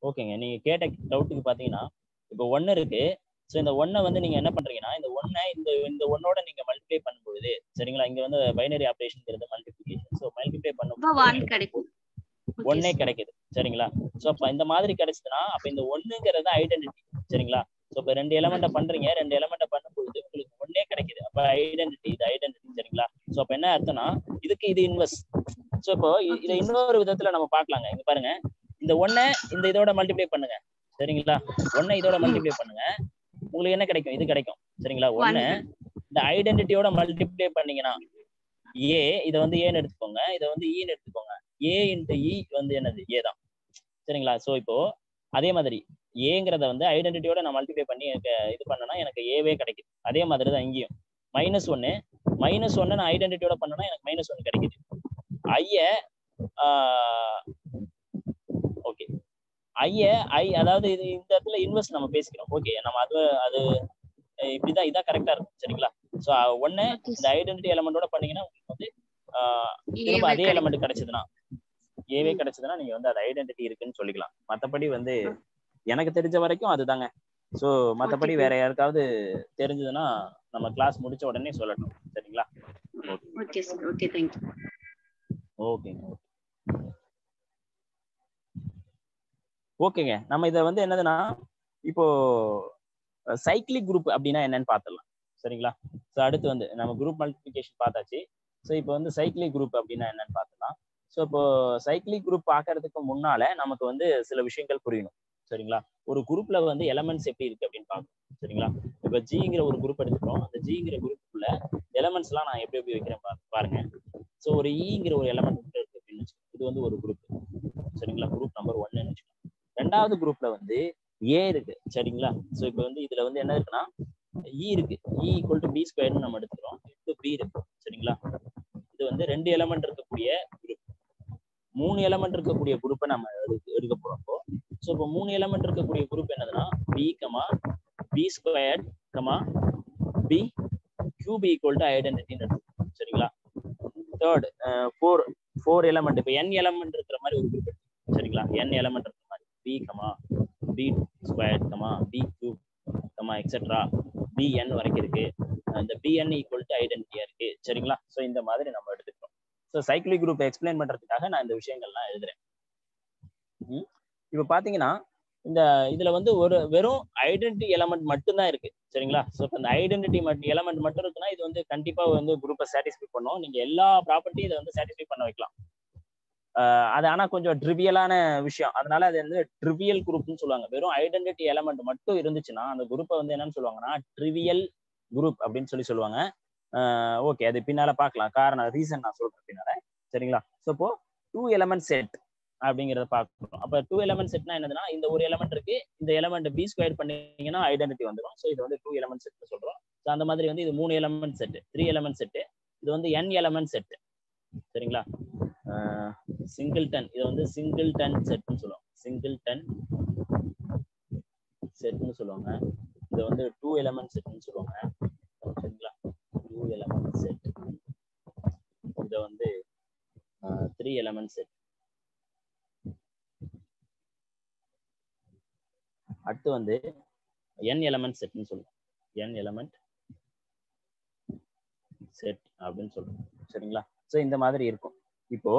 ஓகேங்க நீங்க கேட்ட டவுட்டுக்கு பாத்தீங்கன்னா இப்போ ஒன்னு இருக்கு ஸோ இந்த ஒன்னை வந்து நீங்க என்ன பண்றீங்கன்னா இந்த ஒன்னை இந்த இந்த ஒன்னோட நீங்க மல்டிப்ளை பண்ணும்பொழுது சரிங்களா இங்க வந்து binary operation multiplication so multiply அப்ப பண்ணும் ஒன் கிடைக்கும் Okay, ஒன்னே sir. கிடைக்குது சரிங்களா ஸோ அப்ப இந்த மாதிரி கிடைச்சதுன்னா அப்ப இந்த ஒண்ணுங்கிறது ஐடென்டிட்டி சரிங்களா ஸோ இப்போ ரெண்டு எலமெண்ட்டை பண்றீங்க ரெண்டு எலமெண்ட்டை பண்ணும்பொழுது உங்களுக்கு ஒன்னே கிடைக்குது அப்ப ஐடென்டிட்டி இது ஐடென்டிட்டி சரிங்களா ஸோ அப்ப என்ன அர்த்தம்னா இதுக்கு இது இன்வெஸ்ட் ஸோ இப்போ இ- இதை இன்னொரு விதத்துல நம்ம பார்க்கலாங்க இங்க பாருங்க இந்த ஒன்னை இந்த இதோட மல்டிப்ளை பண்ணுங்க சரிங்களா ஒன்னை இதோட மல்டிப்ளை பண்ணுங்க உங்களுக்கு என்ன கிடைக்கும் இது கிடைக்கும் சரிங்களா ஒன்னு One. இந்த ஐடென்டிட்டியோட மல்டிப்ளை பண்ணீங்கன்னா ஏ இதை வந்து ஏன்னு எடுத்துக்கோங்க இதை வந்து ஈன்னு எடுத்துக்கோங்க ஏ இன்ட்டு இ வந்து என்னது ஏ தான் சரிங்களா ஸோ இப்போ அதே மாதிரி ஏங்கிறத வந்து ஐடென்டிட்டியோட நான் மல்டிப்ளை பண்ணி எனக்கு இது பண்ணனா எனக்கு ஏவே கிடைக்குது அதே மாதிரி தான் இங்கேயும் மைனஸ் ஒன்னு மைனஸ் ஒன்னு நான் ஐடென்டிட்டியோட பண்ணனா எனக்கு மைனஸ் ஒன்னு கிடைக்குது ஐய ஓகே ஐய ஐ அதாவது இது இந்த இடத்துல இன்வெஸ்ட் நம்ம பேசிக்கிறோம் ஓகே நம்ம அது அது அஹ் இப்படிதான் இதான் கரெக்டா இருக்கும் சரிங்களா ஸோ ஒன்னு Okay, இந்த ஐடென்டிட்டி எலமெண்டோட பண்ணீங்கன்னா உங்களுக்கு வந்து ஆஹ் திரும்ப ஏவே அதே கிடைக்கும். எலமெண்ட் கிடைச்சதுன்னா ஏவே ம். கிடைச்சதுன்னா நீங்க வந்து அது ஐடென்டிட்டி இருக்குன்னு சொல்லிக்கலாம் மத்தபடி வந்து எனக்கு தெரிஞ்ச வரைக்கும் அதுதாங்க சோ மத்தபடி Okay. வேற யாருக்காவது தெரிஞ்சதுன்னா நம்ம கிளாஸ் முடிச்ச உடனே சொல்லட்டும் சரிங்களா ஓகே சார் ஓகே தேங்க்யூ ஓகேங்க ஓகேங்க நம்ம இதை வந்து என்னதுன்னா இப்போ சைக்கிளிக் குரூப் அப்படின்னா என்னன்னு பார்த்துடலாம் சரிங்களா ஸோ அடுத்து வந்து நம்ம குரூப் மல்டிபிகேஷன் பார்த்தாச்சு ஸோ இப்போ வந்து சைக்கிளிக் குரூப் அப்படின்னா என்னன்னு பார்த்துலாம் ஸோ இப்போ சைக்கிளிக் குரூப் பார்க்கறதுக்கு முன்னால நமக்கு வந்து சில விஷயங்கள் புரியணும் சரிங்களா ஒரு குரூப்ல வந்து எலமெண்ட்ஸ் எப்படி இருக்கு அப்படின்னு பார்க்கணும் சரிங்களா இப்போ ஜிங்கிற ஒரு குரூப் எடுத்துக்கிறோம் அந்த ஜிங்கிற குரூப்புக்குள்ள எலமெண்ட்ஸ் எல்லாம் நான் எப்படி எப்படி வைக்கிறேன் பா- பாருங்க ஸோ ஒரு ஈங்கிற ஒரு எலமெண்ட் இருக்கு அப்படின்னு வச்சுக்கோங்க இது வந்து ஒரு குரூப் சரிங்களா குரூப் நம்பர் ஒன்னு வச்சுக்கோங்க ரெண்டாவது குரூப்ல வந்து ஏ இருக்கு சரிங்களா ஸோ இப்போ வந்து இதுல வந்து என்ன இருக்குன்னா இ இருக்கு இ ஈக்குவல் டு பி ஸ்கொயர்னு நம்ம எடுத்துக்கிறோம் இன்டு பி இருக்கு சரிங்களா இது வந்து ரெண்டு எலமெண்ட் இருக்கக்கூடிய குரூப் மூணு எலமெண்ட் இருக்கக்கூடிய குரூப்பை நம்ம எடுக்க- எடுக்க போறோம் இப்போ ஸோ இப்போ மூணு எலமெண்ட் இருக்கக்கூடிய குரூப் என்னதுன்னா b comma b squared comma b cube equal to ஐடென்டிட்டின்னு எடுத்துக்கோம் சரிங்களா தேர்ட் ஃபோர் ஃபோர் எலமெண்ட் இப்போ என் எலமெண்ட் இருக்கிற மாதிரி ஒரு குரூப் சரிங்களா என் எலமெண்ட் இருக்கிற மாதிரி b comma b square comma b cube comma etcetera b n வரைக்கும் இருக்கு இந்த பிஎன் ஈக்குவல் டு ஐடென்டிட்டியா இருக்கு சரிங்களா ஸோ இந்த மாதிரி நம்ம எடுத்துக்கிறோம் ஸோ சைக்கிளிக் குரூப் எக்ஸ்பிளைன் பண்றதுக்காக நான் இந்த விஷயங்கள்லாம் எழுதுறேன் ம். இப்போ பாத்தீங்கன்னா இந்த இதுல வந்து ஒரு வெறும் ஐடென்டிட்டி எலமெண்ட் மட்டும்தான் இருக்கு சரிங்களா ஸோ இப்போ இந்த ஐடென்டிட்டி மட்டும் எலமெண்ட் மட்டும் இருக்குன்னா இது வந்து கண்டிப்பா வந்து குரூப்பை சாட்டிஸ்ஃபை பண்ணும் நீங்க எல்லா ப்ராப்பர்ட்டியும் இதை வந்து சாட்டிஸ்ஃபை பண்ண வைக்கலாம் ஆஹ் அது ஆனா கொஞ்சம் ட்ரிவியலான விஷயம் அதனால அது வந்து ட்ரிவியல் குரூப்னு சொல்லுவாங்க வெறும் ஐடென்டிட்டி எலமெண்ட் மட்டும் இருந்துச்சுன்னா அந்த குரூப்பை வந்து என்னன்னு சொல்லுவாங்கன்னா ட்ரிவியல் குரூப் அப்படின்னு சொல்லி சொல்லுவாங்க ஓகே அது பின்னால பார்க்கலாம் காரணம் ரீசன் நான் சொல்றேன் பின்னால சரிங்களா ஸோ இப்போ டூ எலமெண்ட் செட் அப்படிங்கிறத பார்க்கணும் அப்போ டூ எலமெண்ட் செட்னா என்னதுன்னா இந்த ஒரு எலமெண்ட் இருக்கு இந்த எலமெண்ட் பி ஸ்கொயர் பண்ணீங்கன்னா ஐடென்டிட்டி வந்துடும் ஸோ இது வந்து டூ எலமெண்ட் செட் சொல்றோம் ஸோ அந்த மாதிரி வந்து இது மூணு element set three element set இது வந்து என் எலமெண்ட் செட் சரிங்களா சிங்கிள் டன் இது வந்து சிங்கிள் டன் செட்னு சொல்லுவாங்க சிங்கிள் டன் செட்னு சொல்லுவாங்க இது வந்து டூ எலமெண்ட் செட்னு சொல்லுவாங்க சரிங்களா டூ எலமெண்ட் செட் இதை வந்து த்ரீ எலமெண்ட் செட் அடுத்து வந்து என் எலமெண்ட் செட்னு சொல்லுவோம் என் எலமெண்ட் செட் அப்படின்னு சொல்லுவோம் சரிங்களா ஸோ இந்த மாதிரி இருக்கும் இப்போ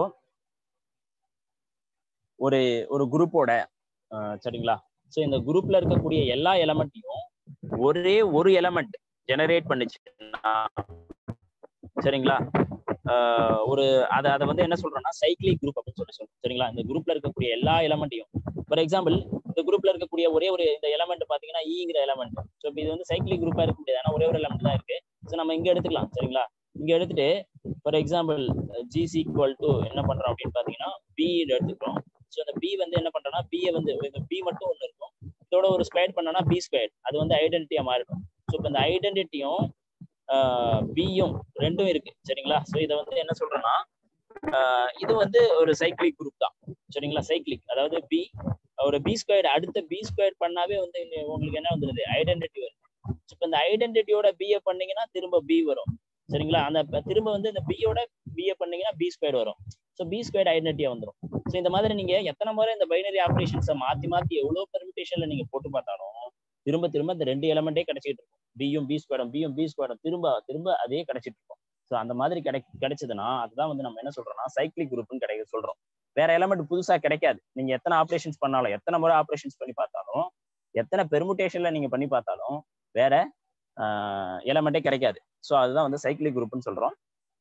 ஒரு ஒரு குரூப்போட சரிங்களா ஸோ இந்த குரூப்ல இருக்கக்கூடிய எல்லா எலமெண்ட்டையும் ஒரே ஒரு எலமெண்ட் ஜெனரேட் பண்ணுச்சுன்னா சரிங்களா ஆஹ் ஒரு அதை அதை வந்து என்ன சொல்றோம்னா சைக்கிளிக் குரூப் அப்படின்னு சொல்லி சொல்றோம் சரிங்களா இந்த குரூப்ல இருக்கக்கூடிய எல்லா எலமெண்ட்டையும் ஃபார் எக்ஸாம்பிள் இந்த குரூப்ல இருக்கக்கூடிய ஒரே ஒரு இந்த எலமெண்ட் பாத்தீங்கன்னா ஈங்கிற எலமெண்ட் ஸோ இப்போ இது வந்து சைக்கிளிக் குரூப்பா இருக்க முடியாது ஏன்னா ஒரே ஒரு எலமெண்ட் தான் இருக்கு ஸோ நம்ம இங்க எடுத்துக்கலாம் சரிங்களா இங்க எடுத்துட்டு ஃபார் எக்ஸாம்பிள் ஜிசி ஈக்குவல் டு என்ன பண்றோம் அப்படின்னு பாத்தீங்கன்னா பி எடுத்துக்கிறோம் ஸோ அந்த பி வந்து என்ன பண்றோம்னா பியை வந்து பி மட்டும் ஒன்று இருக்கும் இதோட ஒரு ஸ்கொயர் பண்ணோம்னா பி ஸ்கொயர் அது வந்து ஐடென்டிட்டியா மாறிடும் ஸோ இப்போ இந்த ஐடென்டிட்டியும் பியும் ரெண்டும் இருக்கு சரிங்களா ஸோ இதை வந்து என்ன சொல்றோம்னா ஆஹ் இது வந்து ஒரு சைக்கிளிக் குரூப் தான் சரிங்களா சைக்கிளிக் அதாவது பி ஒரு பி ஸ்கொயர் அடுத்த பி ஸ்கொயர் பண்ணாவே வந்து இங்க உங்களுக்கு என்ன வந்துருது ஐடென்டிட்டி வரும் இப்போ இந்த ஐடென்டிட்டியோட பிஏ பண்ணீங்கன்னா திரும்ப பி வரும் சரிங்களா அந்த ப- திரும்ப வந்து இந்த பியோட பிஏ பண்ணீங்கன்னா பி ஸ்கொயர் வரும் ஸோ பி ஸ்கொயர் ஐடென்டிட்டியா வந்துடும் ஸோ இந்த மாதிரி நீங்க எத்தனை முறை இந்த பைனரி ஆப்ரேஷன்ஸை மாத்தி மாத்தி எவ்வளவு பெர்மிட்டேஷன்ல நீங்க போட்டு பார்த்தாலும் திரும்ப திரும்ப இந்த ரெண்டு எலமெண்டே கிடைச்சிட்டு இருக்கும் பியும் பி ஸ்கொயரும் பியும் பி ஸ்கொயரும் திரும்ப திரும்ப அதே கிடைச்சிட்டு இருக்கும் ஸோ அந்த மாதிரி கிடை கிடைச்சதுன்னா அதுதான் வந்து நம்ம என்ன சொல்றோம்னா சைக்கிளிக் குரூப்னு கிடைக்க சொல்றோம் வேற எலமெண்ட் புதுசா கிடைக்காது நீங்க எத்தனை ஆப்ரேஷன்ஸ் பண்ணாலும் எத்தனை முறை ஆப்ரேஷன்ஸ் பண்ணி பார்த்தாலும் எத்தனை பெர்முட்டேஷன்ல நீங்க பண்ணி பார்த்தாலும் வேற எலமெண்டே கிடைக்காது ஸோ அதுதான் வந்து சைக்கிளிக் குரூப்னு சொல்றோம்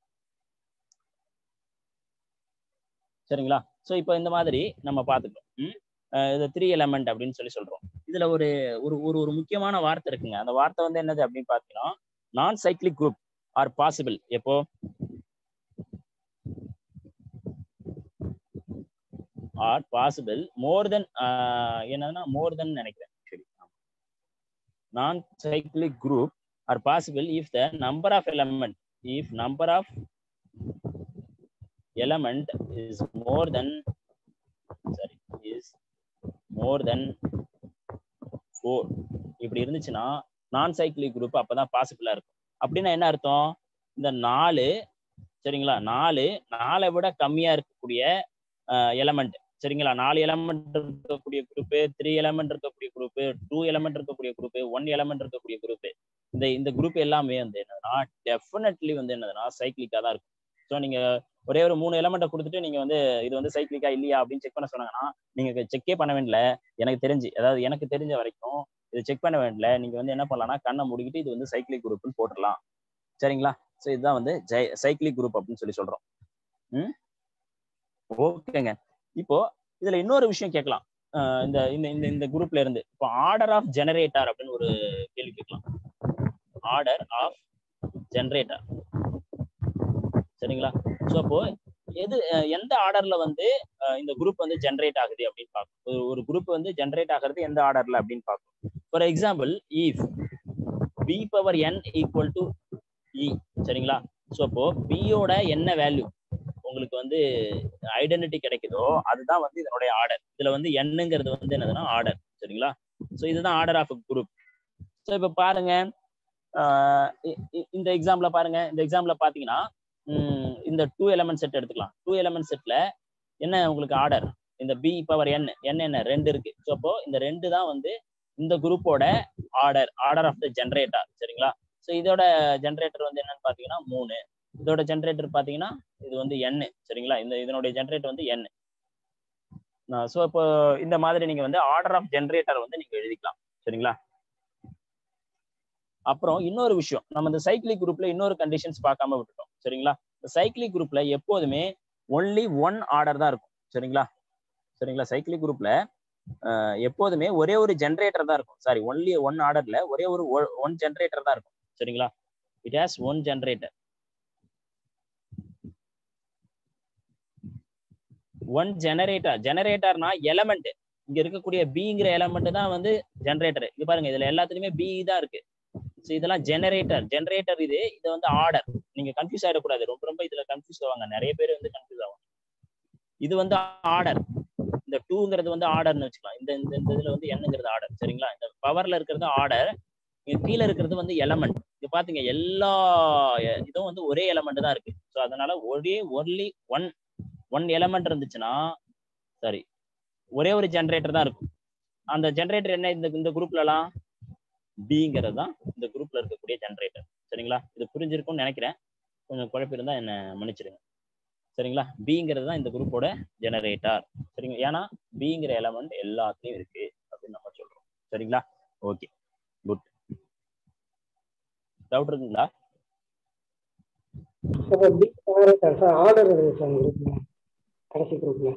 சரிங்களா ஸோ இப்போ இந்த மாதிரி நம்ம பார்த்துக்கணும் இது த்ரீ எலமெண்ட் அப்படின்னு சொல்லி சொல்றோம் இதுல ஒரு ஒரு ஒரு ஒரு முக்கியமான வார்த்தை இருக்குங்க அந்த வார்த்தை வந்து என்னது அப்படின்னு பார்த்தீங்கன்னா நான் சைக்கிளிக் குரூப் ஆர் பாசிபிள் எப்போ ஆர் பாசிபிள் மோர் தென் என்னன்னா மோர் தென் நினைக்கிறேன் சரி நான் cyclic group are possible if the number of element if number of element is more than sorry is more than four இப்படி இருந்துச்சுன்னா நான் cyclic group அப்பதான் பாசிபிளா இருக்கும் அப்படின்னா என்ன அர்த்தம் இந்த நாலு சரிங்களா நாலு நாலை விட கம்மியா இருக்கக்கூடிய எலமெண்ட் சரிங்களா நாலு எலமெண்ட் இருக்கக்கூடிய குரூப் த்ரீ எலமெண்ட் இருக்கக்கூடிய குரூப் டூ எலமெண்ட் இருக்கக்கூடிய குரூப் ஒன் எலமெண்ட் இருக்கக்கூடிய குரூப் இந்த இந்த குரூப் எல்லாமே வந்து என்னதுன்னா டெஃபினெட்லி வந்து என்னதுன்னா சைக்கிளிக்கா தான் இருக்கும் ஸோ நீங்க ஒரே ஒரு மூணு எலமெண்ட்டை கொடுத்துட்டு நீங்க வந்து இது வந்து சைக்கிளிக்கா இல்லையா அப்படின்னு செக் பண்ண சொன்னாங்கன்னா நீங்க செக்கே பண்ண வேண்டியல எனக்கு தெரிஞ்சு அதாவது எனக்கு தெரிஞ்ச வரைக்கும் இது செக் பண்ண வேண்டியல நீங்க வந்து என்ன பண்ணலாம்னா கண்ணை முடிக்கிட்டு இது வந்து சைக்கிளிக் குரூப்னு போட்டுடலாம் சரிங்களா ஸோ இதுதான் வந்து ஜை சைக்கிளிக் குரூப் அப்படின்னு சொல்லி சொல்றோம் ம் ஓகேங்க இப்போ இதுல இன்னொரு விஷயம் கேட்கலாம் இந்த இந்த இந்த இந்த குரூப்ல இருந்து இப்போ ஆர்டர் ஆஃப் ஜெனரேட்டர் அப்படின்னு ஒரு கேள்வி கேட்கலாம் ஆர்டர் ஆஃப் ஜெனரேட்டர் சரிங்களா ஸோ அப்போ எது எந்த ஆர்டர்ல வந்து இந்த குரூப் வந்து ஜென்ரேட் ஆகுது அப்படின்னு பார்க்கும் ஒரு குரூப் வந்து ஜென்ரேட் ஆகிறது எந்த ஆர்டர்ல அப்படின்னு பார்க்கும் for example if b power n equal to e சரிங்களா ஸோ அப்போ பியோட என்ன வேல்யூ உங்களுக்கு வந்து ஐடென்டிட்டி கிடைக்குதோ அதுதான் வந்து இதனுடைய ஆர்டர் இதுல வந்து என்னங்கிறது வந்து என்னதுன்னா ஆர்டர் சரிங்களா ஸோ இதுதான் ஆர்டர் ஆஃப் குரூப் ஸோ இப்போ பாருங்க இந்த எக்ஸாம்பிள பாருங்க இந்த எக்ஸாம்பிள பாத்தீங்கன்னா இந்த டூ எலமெண்ட் செட் எடுத்துக்கலாம் டூ எலமெண்ட் செட்ல என்ன உங்களுக்கு ஆர்டர் இந்த பி பவர் என் என் என்ன ரெண்டு இருக்கு ஸோ அப்போ இந்த ரெண்டு தான் வந்து இந்த குரூப்போட order order of the generator சரிங்களா ஸோ இதோட ஜென்ரேட்டர் வந்து என்னன்னு பாத்தீங்கன்னா மூணு இதோட ஜென்ரேட்டர் பாத்தீங்கன்னா இது வந்து என் சரிங்களா இந்த இதனுடைய ஜென்ரேட்டர் வந்து என் ஸோ இப்போ இந்த மாதிரி நீங்க வந்து ஆர்டர் ஆஃப் ஜென்ரேட்டர் வந்து நீங்க எழுதிக்கலாம் சரிங்களா அப்புறம் இன்னொரு விஷயம் நம்ம இந்த சைக்கிளிக் குரூப்ல இன்னொரு கண்டிஷன்ஸ் பார்க்காம விட்டுட்டோம் சரிங்களா இந்த சைக்கிளிக் குரூப்ல எப்போதுமே ஒன்லி ஒன் ஆர்டர் தான் இருக்கும் சரிங்களா சரிங்களா சைக்கிளிக் குரூப்ல எப்போதுமே ஒரே ஒரு ஜென்ரேட்டர் தான் இருக்கும் சாரி ஒன்லி ஒன் ஆர்டர்ல ஒரே ஒரு ஒன் ஜென்ரேட்டர் தான் இருக்கும் சரிங்களா it has one generator one generator ஜெனரேட்டர்னா எலமெண்ட் இங்க இருக்கக்கூடிய பிங்கிற எலமெண்ட் தான் வந்து ஜெனரேட்டர் இது பாருங்க இதுல எல்லாத்துலயுமே பி தான் இருக்கு ஸோ இதெல்லாம் ஜெனரேட்டர் ஜெனரேட்டர் இது இது வந்து ஆர்டர் நீங்க கன்ஃபியூஸ் ஆயிடக்கூடாது ரொம்ப ரொம்ப இதுல கன்ஃபியூஸ் ஆவாங்க நிறைய பேர் வந்து கன்ஃபியூஸ் ஆவாங்க இது வந்து ஆர்டர் இந்த டூங்கிறது வந்து ஆர்டர்னு வச்சுக்கலாம் இந்த இந்த இந்த இதுல வந்து என்னங்கிறது ஆர்டர் சரிங்களா இந்த பவர்ல இருக்கிறது ஆர்டர் இங்க கீழே இருக்கிறது வந்து எலமெண்ட் இது பாத்தீங்க எல்லா இதுவும் வந்து ஒரே எலமெண்ட் தான் இருக்கு ஸோ அதனால ஒரே ஒன்லி ஒன் ஒன் எலமெண்ட் இருந்துச்சுன்னா சரி ஒரே ஒரு ஜென்ரேட்டர் தான் இருக்கும் அந்த ஜென்ரேட்டர் என்ன இந்த இந்த குரூப்லலாம் பிங்கிறது தான் இந்த குரூப்ல இருக்கக்கூடிய ஜென்ரேட்டர் சரிங்களா இது புரிஞ்சிருக்கும்னு நினைக்கிறேன் கொஞ்சம் குழப்பம் இருந்தா என்ன மன்னிச்சிடுங்க சரிங்களா பிங்கிறது தான் இந்த குரூப்போட ஜெனரேட்டர் சரிங்க ஏன்னா பிங்கிற எலமெண்ட் எல்லாத்துலயும் இருக்கு அப்படின்னு நம்ம சொல்றோம் சரிங்களா ஓகே குட் டவுட் இருக்குங்களா ஆர்டர் சார் குரூப்ல கடைசி குரூப்ல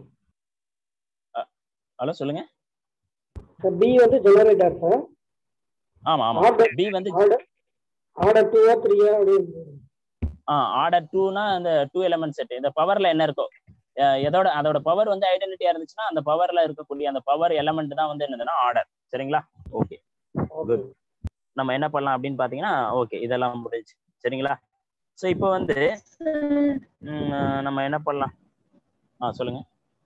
ஹலோ சொல்லுங்க சார் பி வந்து ஜெனரேட்டர் சார் ஆமா ஆமா Order. பி வந்து ஆர்டர் ஆர்டர் டூவா த்ரீயா அப்படின்னு ஆ ஆர்டர் டூனா அந்த டூ எலமெண்ட் செட் இந்த பவர்ல என்ன இருக்கோ அஹ் எதோட அதோட பவர் வந்து ஐடென்டிட்டியா இருந்துச்சுன்னா அந்த பவர்ல இருக்கக்கூடிய அந்த பவர் எலமெண்ட் தான் வந்து என்னதுன்னா ஆர்டர் சரிங்களா ஓகே ஓகே நம்ம என்ன பண்ணலாம் அப்படின்னு பாத்தீங்கன்னா ஓகே இதெல்லாம் முடிஞ்சு சரிங்களா ஸோ இப்போ வந்து ம், நம்ம என்ன பண்ணலாம் ஆ சொல்லுங்க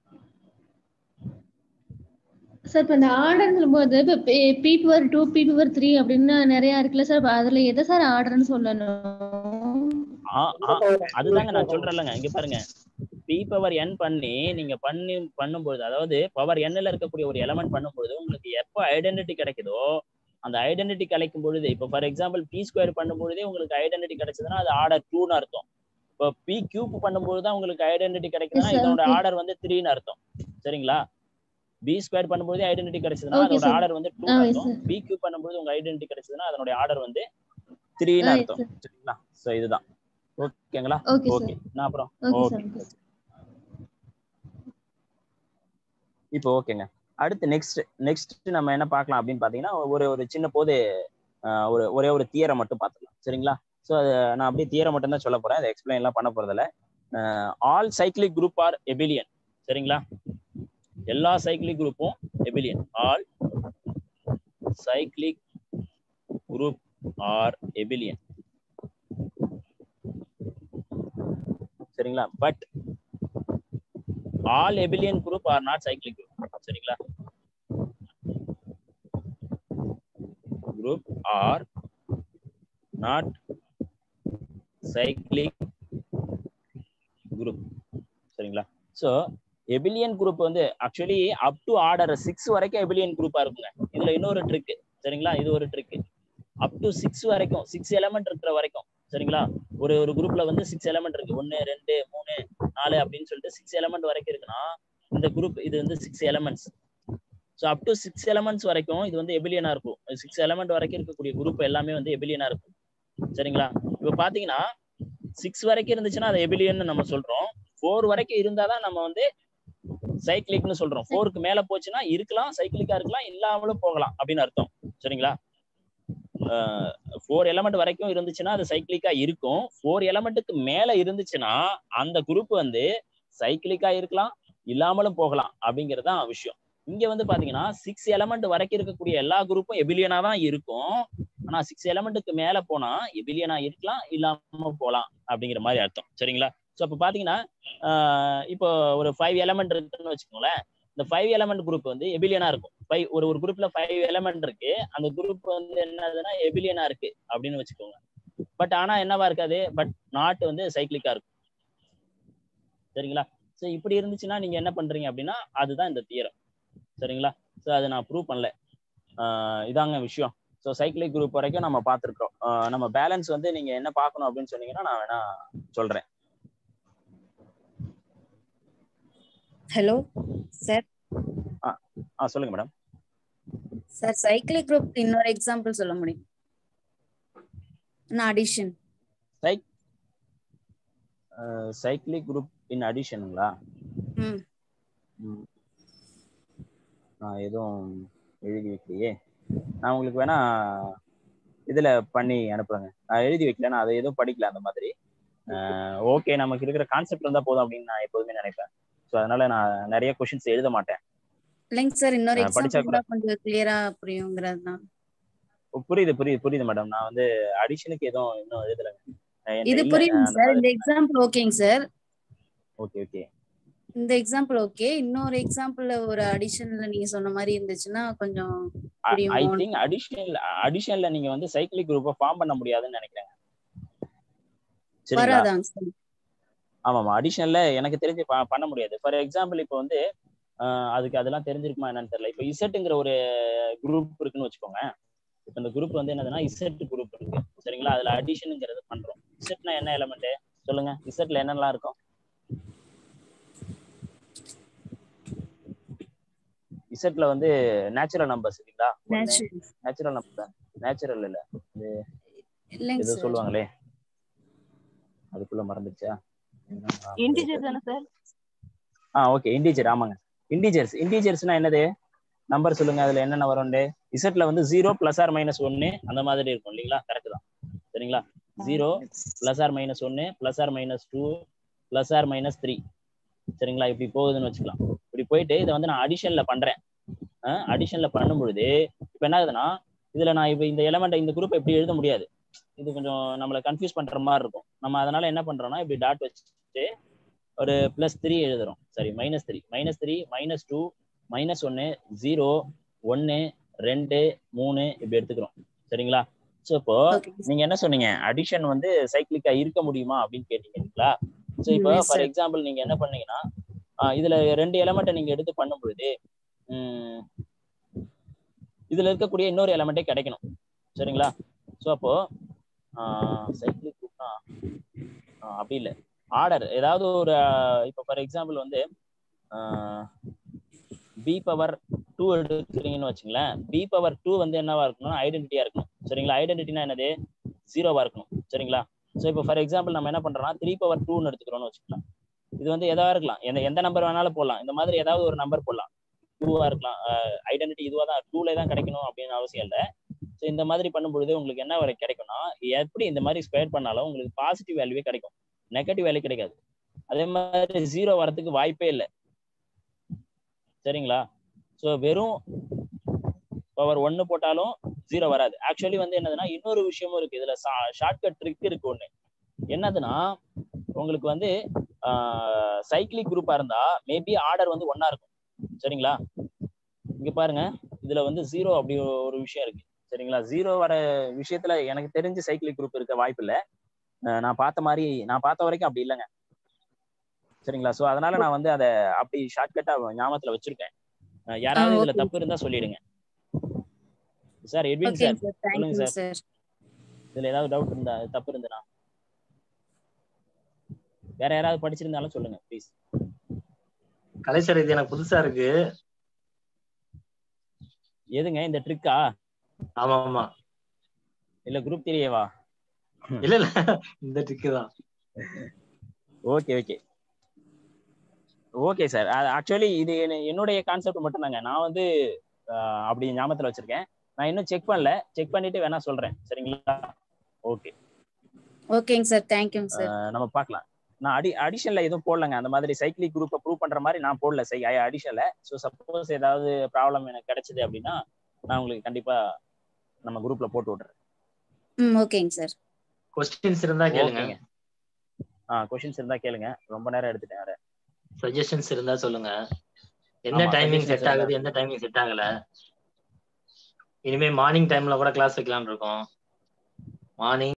சார் இப்போ இந்த ஆர்டர் சொல்லும்போது இப்போ b power two b power three அப்படின்னு நிறைய இருக்குல்ல சார் அப்ப அதுல எதை சார் ஆர்டர்னு சொல்லணும் ஆ ஆ அதுதாங்க நான் சொல்றேன்லங்க இங்க பாருங்க பி பவர் என் பண்ணி நீங்க பண்ணி பண்ணும்பொழுது அதாவது பவர் எண்ணில் இருக்கக்கூடிய ஒரு எலமெண்ட் பண்ணும்பொழுது உங்களுக்கு எப்போ ஐடென்டிட்டி கிடைக்குதோ அந்த ஐடென்டிட்டி கிடைக்கும் பொழுது இப்போ ஃபார் எக்ஸாம்பிள் பி ஸ்கொயர் பண்ணும்பொழுதே உங்களுக்கு ஐடென்டிட்டி கிடைச்சதுன்னா அது ஆர்டர் டூன்னு அர்த்தம் இப்போ பி கியூப் பண்ணும்போது தான் உங்களுக்கு ஐடென்டிட்டி கிடைக்குதுன்னா Yes, sir. இதோட Okay. ஆர்டர் வந்து த்ரீன்னு அர்த்தம் சரிங்களா பி ஸ்கொயர் பண்ணும்போது ஐடென்டிட்டி கிடைச்சதுன்னா Okay, அதோட sir. ஆர்டர் வந்து டூ Ah, yes, அர்த்தம் sir. பி கியூப் பண்ணும்போது உங்க ஐடென்டிட்டி கிடைச்சதுன்னா அதனுடைய ஆர்டர் வந்து த்ரீன்னு Ah, yes, அர்த்தம் சரிங்களா சோ இதுதான் ஓகேங்களா ஓகே ஓகே சார் நான் அப்புறம் ஓகே ஓகே சார் இப்போ ஓகேங்க அடுத்து நெக்ஸ்ட் நெக்ஸ்ட் நம்ம என்ன பார்க்கலாம் அப்படின்னு பார்த்தீங்கன்னா ஒரு ஒரு சின்ன போது ஆஹ், ஒரு ஒரே ஒரு தியரை மட்டும் பார்த்துக்கலாம் சரிங்களா ஸோ அது நான் அப்படியே தியரை மட்டும் தான் சொல்ல போறேன் அதை எக்ஸ்பிளைன் எல்லாம் பண்ண போறதில்ல all cyclic group are abelian சரிங்களா எல்லா சைக்ளிக் குரூப்பும் abelian all cyclic group are abelian சரிங்களா but all abelian group are not cyclic group சரிங்களா group are not cyclic group சரிங்களா ஸோ எபிலியன் குரூப் வந்து actually up to order six வரைக்கும் abelian குரூப்பா இருக்குங்க இதுல இன்னொரு ட்ரிக் சரிங்களா இது ஒரு ட்ரிக் அப் டு சிக்ஸ் வரைக்கும் சிக்ஸ் எலமெண்ட் இருக்கிற வரைக்கும் சரிங்களா ஒரு ஒரு குரூப்ல வந்து சிக்ஸ் எலமெண்ட் இருக்கு ஒன்னு ரெண்டு மூணு நாலு அப்படின்னு சொல்லிட்டு சிக்ஸ் எலமெண்ட் வரைக்கும் இருக்குன்னா இந்த குரூப் இது வந்து six elements so up to six elements வரைக்கும் இது வந்து எபிலியனா இருக்கும் சிக்ஸ் எலமெண்ட் வரைக்கும் இருக்கக்கூடிய குரூப் எல்லாமே வந்து எபிலியனா இருக்கும் சரிங்களா இப்போ பாத்தீங்கன்னா சிக்ஸ் வரைக்கும் இருந்துச்சுன்னா அது எபிலியன் நம்ம சொல்றோம் ஃபோர் வரைக்கும் இருந்தாதான் நம்ம வந்து சைக்கிளிக்னு சொல்றோம் ஃபோருக்கு மேல போச்சுன்னா இருக்கலாம் சைக்கிளிக்கா இருக்கலாம் இல்லாமலும் போகலாம் அப்படின்னு அர்த்தம் சரிங்களா ஃபோர் எலமெண்ட் வரைக்கும் இருந்துச்சுன்னா அது சைக்கிளிக்கா இருக்கும் ஃபோர் எலமெண்ட்டுக்கு மேல இருந்துச்சுன்னா அந்த குரூப் வந்து சைக்கிளிக்கா இருக்கலாம் இல்லாமலும் போகலாம் அப்படிங்கிறது தான் விஷயம் இங்க வந்து பாத்தீங்கன்னா சிக்ஸ் எலமெண்ட் வரைக்கும் இருக்கக்கூடிய எல்லா குரூப்பும் எபிலியனா தான் இருக்கும் ஆனா சிக்ஸ் எலமெண்ட்டுக்கு மேல போனா எபிலியனா இருக்கலாம் இல்லாம போகலாம் அப்படிங்கிற மாதிரி அர்த்தம் சரிங்களா ஸோ அப்போ பாத்தீங்கன்னா ஆஹ் இப்போ ஒரு ஃபைவ் எலமெண்ட் இருக்குன்னு வச்சுக்கோங்களேன் இந்த ஃபைவ் எலமெண்ட் குரூப் வந்து எபிலியனா இருக்கும் ஃபைவ் ஒரு ஒரு குரூப்ல ஃபைவ் எலமெண்ட் இருக்கு அந்த குரூப் வந்து என்னதுன்னா எபிலியனா இருக்கு அப்படின்னு வச்சுக்கோங்க பட் ஆனா என்னவா இருக்காது பட் நாட் வந்து சைக்கிளிக்கா இருக்கும் சரிங்களா ஸோ இப்படி இருந்துச்சுன்னா நீங்க என்ன பண்றீங்க அப்படின்னா அதுதான் இந்த தியரம் சரிங்களா ஸோ அதை நான் ப்ரூவ் பண்ணல ஆஹ் இதாங்க விஷயம் ஸோ சைக்கிளிக் குரூப் வரைக்கும் நம்ம பார்த்துருக்கோம் நம்ம பேலன்ஸ் வந்து நீங்க என்ன பார்க்கணும் அப்படின்னு சொன்னீங்கன்னா நான் வேணா சொல்றேன் ஹலோ சார் ஆ சொல்லுங்க மேடம் சார் சைக்கிளிக் குரூப் இன்னொரு எக்ஸாம்பிள் சொல்ல முடியும் அடிஷன் சைக்கிளிக் குரூப் இன் அடிஷனுங்களா ம் ம். நான் எதுவும் எழுதி வைக்கலையே நான் உங்களுக்கு வேணா இதுல பண்ணி அனுப்புறேங்க நான் எழுதி வைக்கல நான் அதை எதுவும் படிக்கல அந்த மாதிரி ஓகே நமக்கு இருக்கிற கான்செப்ட் இருந்தா போதும் அப்படின்னு நான் எப்போதுமே நினைப்பேன் ஸோ அதனால நான் நிறைய கொஷின்ஸ் எழுத மாட்டேன் இல்லைங்க சார் இன்னொரு ஆ, படிச்சா எக்ஸாம்பிள் கூட கொஞ்சம் கிளியரா புரியுங்கிறது தான் ஓ, புரியுது புரியுது புரியுது மேடம் நான் வந்து அடிஷனுக்கு எதுவும் இன்னும் எழுதலைங்க அஹ் இது இல்ல, புரியுங்க அந்த சார் மாதிரி- இந்த எக்ஸாம்பிள் ஓகேங்க சார் ஓகே ஓகே இந்த எக்ஸாம்பிள் ஓகே இன்னொரு எக்ஸாம்பிள்ல ஒரு அடிஷன்ல நீங்க சொன்ன மாதிரி இருந்துச்சுன்னா கொஞ்சம் ஐ புரியுமோ திங்க் அடிஷனல் அடிஷன்ல நீங்க வந்து சைக்கிளிக் குரூப்பை ஃபார்ம் பண்ண முடியாதுன்னு நினைக்கிறேன் சரிங்களா வராதாங்க சார் ஆமாமா அடிஷனல்ல எனக்கு தெரிஞ்சு ப- பண்ண முடியாது ஃபார் எக்ஸாம்பிள் இப்போ வந்து ஆஹ் அதுக்கு அதெல்லாம் தெரிஞ்சிருக்குமா என்னன்னு தெரியல இப்போ இசட்டுங்கிற ஒரு குரூப் இருக்குன்னு வச்சுக்கோங்க இப்போ இந்த குரூப் வந்து என்னதுன்னா இசட் குரூப் இருக்கு சரிங்களா அதுல அடிஷனுங்கிறது பண்றோம் இசட்னா என்ன எலமெண்ட் சொல்லுங்க இசட்ல என்னெல்லாம் இருக்கும் இசட்ல வந்து நேச்சுரல் நம்பர்ஸ் இல்லைங்களா நேச்சுரல் நேச்சுரல் நம்பர் நேச்சுரல் இல்ல இல்லைங்க ஏதோ சார் சொல்லுவாங்களே அதுக்குள்ள மறந்துச்சா இன்டிஜர் தானே சார் ஆ ஓகே இண்டீஜர் ஆமாங்க இண்டீஜர்ஸ் இண்டீஜர்ஸ்னா என்னது நம்பர் சொல்லுங்க அதுல என்னென்ன வரும்னு இசட்ல வந்து ஜீரோ பிளஸ் ஆர் மைனஸ் ஒன்னு அந்த மாதிரி இருக்கும் இல்லைங்களா கரெக்ட் தான் சரிங்களா ஜீரோ பிளஸ் ஆர் மைனஸ் ஒன்னு plus or minus two plus or minus three சரிங்களா இப்படி போகுதுன்னு வச்சுக்கலாம் இப்படி போயிட்டு இதை வந்து நான் அடிஷன்ல பண்றேன் அடிஷன்ல பண்ணும் பொழுது இப்போ என்ன ஆகுதுன்னா இதுல நான் இப்போ இந்த எலமெண்ட் இந்த குரூப் எப்படி எழுத முடியாது இது கொஞ்சம் நம்மளை கன்ஃபியூஸ் பண்ற மாதிரி இருக்கும் நம்ம அதனால என்ன பண்றோம்னா இப்படி டாட் வச்சுட்டு ஒரு பிளஸ் த்ரீ எழுதுறோம் சரி minus three minus three minus two minus ஒன்னு ஜீரோ ஒன்னு ரெண்டு மூணு இப்படி எடுத்துக்கிறோம் சரிங்களா ஸோ இப்போ ஓகே நீங்க என்ன சொன்னீங்க அடிஷன் வந்து சைக்கிளிக்கா இருக்க முடியுமா அப்படின்னு கேட்டீங்க இல்லைங்களா ஸோ இப்போ Yes, ஃபார் sir. எக்ஸாம்பிள் நீங்க என்ன பண்ணீங்கன்னா ஆஹ் இதுல ரெண்டு எலமெண்ட்டை நீங்க எடுத்து பண்ணும் பொழுது உம், இதுல இருக்கக்கூடிய இன்னொரு எலமெண்ட்டே கிடைக்கணும் சரிங்களா ஸோ அப்போ சைக்கிளிக் குரூப்னா அப்படி இல்லை ஆர்டர் ஏதாவது ஒரு ஆஹ் இப்போ ஃபார் எக்ஸாம்பிள் வந்து பி பவர் டூ எடுக்கிறீங்கன்னு வச்சுங்களேன் பி பவர் டூ வந்து என்னவா இருக்கணும் ஐடென்டிட்டியா இருக்கணும் சரிங்களா ஐடென்டிட்டினா என்னது ஜீரோவா இருக்கணும் சரிங்களா ஸோ இப்போ ஃபார் எக்ஸாம்பிள் நம்ம என்ன பண்றோம்னா த்ரீ பவர் டூன்னு எடுத்துக்கிறோம்னு வச்சுக்கலாம் இது வந்து எதா இருக்கலாம் எந்த எந்த நம்பர் வேணாலும் போடலாம் இந்த மாதிரி ஏதாவது ஒரு நம்பர் போடலாம் டூவா இருக்கலாம் ஐடென்டிட்டி இதுவா தான் டூல தான் கிடைக்கணும் அப்படின்னு அவசியம் இல்லை ஸோ இந்த மாதிரி பண்ணும்பொழுது உங்களுக்கு என்ன வரை கிடைக்கும்னா எப்படி இந்த மாதிரி ஸ்கொயர் பண்ணாலும் உங்களுக்கு பாசிட்டிவ் வேல்யூவே கிடைக்கும் நெகட்டிவ் வேல்யூ கிடைக்காது அதே மாதிரி ஜீரோ வரதுக்கு வாய்ப்பே இல்லை சரிங்களா ஸோ வெறும் பவர் ஒன்னு போட்டாலும் ஜீரோ வராது ஆக்சுவலி வந்து என்னதுன்னா இன்னொரு விஷயமும் இருக்கு இதுல ஷார்ட்கட் ட்ரிக் இருக்கு ஒண்ணு என்னதுன்னா உங்களுக்கு வந்து சைக்கிளிக் குரூப்பா இருந்தா மேபி ஆர்டர் வந்து ஒன்னா இருக்கும் சரிங்களா இங்க பாருங்க இதுல வந்து ஜீரோ அப்படி ஒரு விஷயம் இருக்கு சரிங்களா ஜீரோ வர விஷயத்துல எனக்கு தெரிஞ்சு சைக்கிளிக் குரூப் இருக்க வாய்ப்பு இல்லை நான் பார்த்த மாதிரி நான் பார்த்த வரைக்கும் அப்படி இல்லைங்க சரிங்களா சோ அதனால நான் வந்து அதை அப்படி ஷார்ட்கட்டா ஞாபகத்துல வச்சிருக்கேன் அஹ் யாராவது இதுல okay. தப்பு இருந்தா சொல்லிடுங்க sir Edwin okay sir sir சொல்லுங்க தேங்க்யூ sir. சார் இதுல ஏதாவது டவுட் இருந்தா தப்பு இருந்ததுன்னா வேற யாராவது படிச்சிருந்தாலும் சொல்லுங்க ப்ளீஸ் கலை சார் இது எனக்கு புதுசா இருக்கு எதுங்க இந்த ட்ரிக்கா ஆமா ஆமா இல்ல குரூப் தெரியவா இல்ல இல்ல இந்த ட்ரிக்கு தான் okay okay okay sir actually இது என்ன- என்னுடைய கான்செப்ட் மட்டும் தாங்க நான் வந்து அஹ், அப்படி ஞாபகத்துல வச்சிருக்கேன் நான் இன்னும் செக் பண்ணல செக் பண்ணிட்டு வேணா சொல்றேன் சரிங்களா ஓகே ஓகேங்க சார் தேங்க்யூங்க சார் நம்ம பார்க்கலாம் நான் அடி அடிஷன்ல எதுவும் போடலங்க அந்த மாதிரி சைக்கிளிக் குரூப்பை ப்ரூவ் பண்ற மாதிரி நான் போடல சை அடிஷன்ல ஸோ சப்போஸ் ஏதாவது ப்ராப்ளம் எனக்கு கிடைச்சது அப்படின்னா நான் உங்களுக்கு கண்டிப்பா நம்ம குரூப்ல போட்டு விடுறேன் ம் ஓகேங்க சார் கொஸ்டின்ஸ் இருந்தா கேளுங்க ஓகேங்க ஆ கொஷின்ஸ் இருந்தா கேளுங்க ரொம்ப நேரம் எடுத்துட்டேன் வேற சஜஷன்ஸ் இருந்தா சொல்லுங்க என்ன ஆமா, டைமிங் suggestions செட் ஆகுது எந்த டைமிங் செட் ஆகல இனிமே மார்னிங் டைம்ல கூட கிளாஸ் வைக்கலாம்னு இருக்கோம் மார்னிங்